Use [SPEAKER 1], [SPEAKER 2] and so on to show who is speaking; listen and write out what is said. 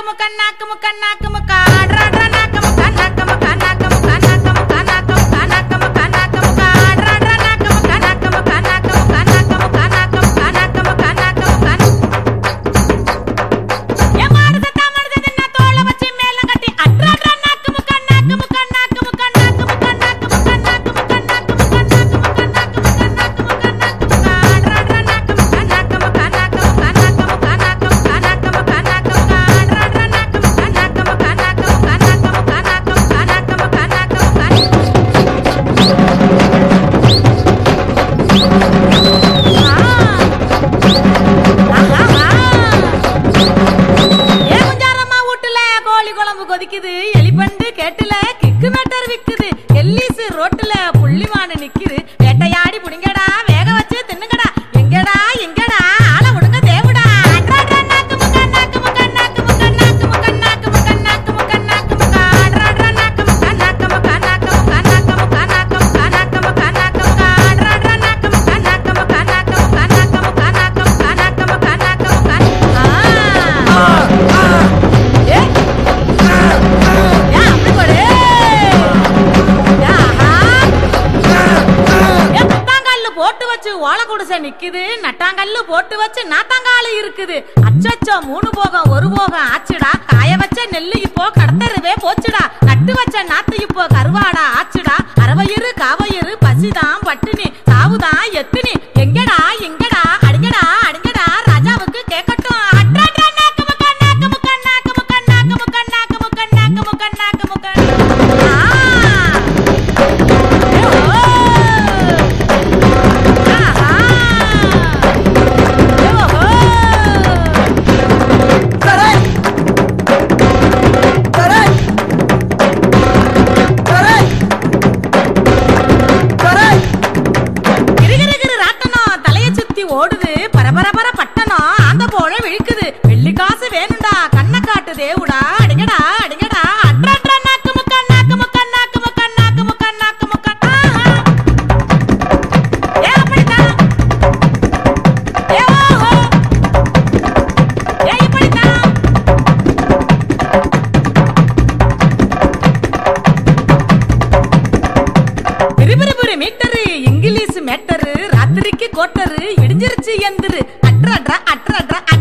[SPEAKER 1] முக்க நாக்கு முக்க நாக்கு முக்க ஆட்ரா ஆட்ரா நாக்கு முக்க நாக்கு முக்க நாக்கு முக்க நாக்கு முக்க நாக்கு முக்க நாக்கு முக்க நாக்கு முக்க ஆட்ரா ஆட்ரா நாக்கு முக்க நாக்கு முக்க நாக்கு முக்க நாக்கு முக்க நாக்கு முக்க நாக்கு முக்க நாக்கு முக்க ஏ மாடு சத்தா மாடு சத்தா தோள வச்சு மேல கட்டி அட்ரா அட்ரா நாக்கு முக்க நாக்கு முக்க நாக்கு முக்க நாக்கு முக்க நாக்கு முக்க நாக்கு முக்க நாக்கு முக்க நாக்கு முக்க நாக்கு முக்க நாக்கு முக்க நாக்கு முக்க ஆட்ரா ஆட்ரா நாக்கு முக்க நாக்கு முக்க நாக்கு முக்க நாக்கு முக்க நாக்கு முக்க நாக்கு முக்க நாக்கு முக்க ஆட்ரா ஆட்ரா நாக்கு முக்க நாக்கு முக்க நாக்கு முக்க நாக்கு முக்க நாக்கு முக்க நாக்கு முக்க நாக்கு முக்க ஏ குஞ்சாரம்மா வீட்டுல கோழி குழம்பு கொதிக்குது எலிபண்டு கேட்டுல கிக்கு மேட்டர் விக்குது எல்லீசு ரோட்டுல புள்ளிமானு நிக்குது வேட்டையாடி புடிங்கடா வேக வச்சு தின்னுங்கடா எங்கடா எங்கடா ஆள விடுங்க தேவுடா அட்ரா, அட்ரா, நாக்கு முக்க, நாக்கு முக்க, நாக்கு முக்க, நாக்கு முக்க, நாக்கு முக்க, நாக்கு முக்க, நாக்கு முக்க, அட்ரா, அட்ரா, நாக்கு முக்க, நாக்கு முக்க, நாக்கு முக்க, நாக்கு முக்க, நாக்கு முக்க, நாக்கு முக்க, நாக்கு முக்க, அட்ரா, அட்ரா, நாக்கு முக்க, நாக்கு முக்க, நாக்கு முக்க, நாக்கு முக்க, நாக்கு முக்க, நாக்கு முக்க, நாக்கு முக்க. ஆ. ஏ. ஏன் அப்படி போடு? ஏ, ஆஹா. ஏ, குத்தாங்கல்லு போட்டு வச்சு ஓலை குடிசை நிக்குது நட்டாங்கல்லு போட்டு வச்சு நாத்தாங்காலு இருக்குது அச்சச்சோ மூணு போகம் ஒரு போகம் ஆச்சுடா காய வச்ச நெல்லு இப்போ கடத்தருவே போச்சுடா நட்டு வச்ச நாத்து இப்போ கருவாடா ஆச்சுடா அரவயிறு காவயிறு பசிதான் பட்டினி சாவுதான் எத்தினி எங்கடா எங்கடா அடிங்கடா அடிங்கடா ராஜாவுக்கு கேட்கட்டும் அட்ரா, அட்ரா, நாக்கு முக்க, நாக்கு முக்க, நாக்கு முக்க, நாக்கு முக்க, நாக்கு முக்க, நாக்கு முக்க, நாக்கு முக்க. ஆ. ஏ, ஓ. ஆஹா. ஏ, ஓஹோ.
[SPEAKER 2] Correct! Correct! Correct! Correct!
[SPEAKER 1] கிறுகிறுகிறு ராட்டனம் தலைய சுத்தி ஓடுது பரபரபர பட்டணம் ஆந்த போல விழிக்குது வெள்ளி காசு வேணும்டா கண்ணை காட்டு தேவுடா அடிங்கடா அடிங்கடா அட்ரா அட்ரா நாக்கு முக்க நாக்கு முக்க நாக்கு முக்க நாக்கு முக்க நாக்கு முக்க ஆஹா. ஏ அப்படித்தான் ஏ ஓஹோ ஏ இப்படித்தான் பிரிபிரிபிரி மீட்டரு இங்கிலீஷ் மேட்டரு ராத்திரிக்கு கோட்டரு இடிஞ்சிருச்சு எந்திரு அட்ரா அட்ரா அட்ரா அட்ரா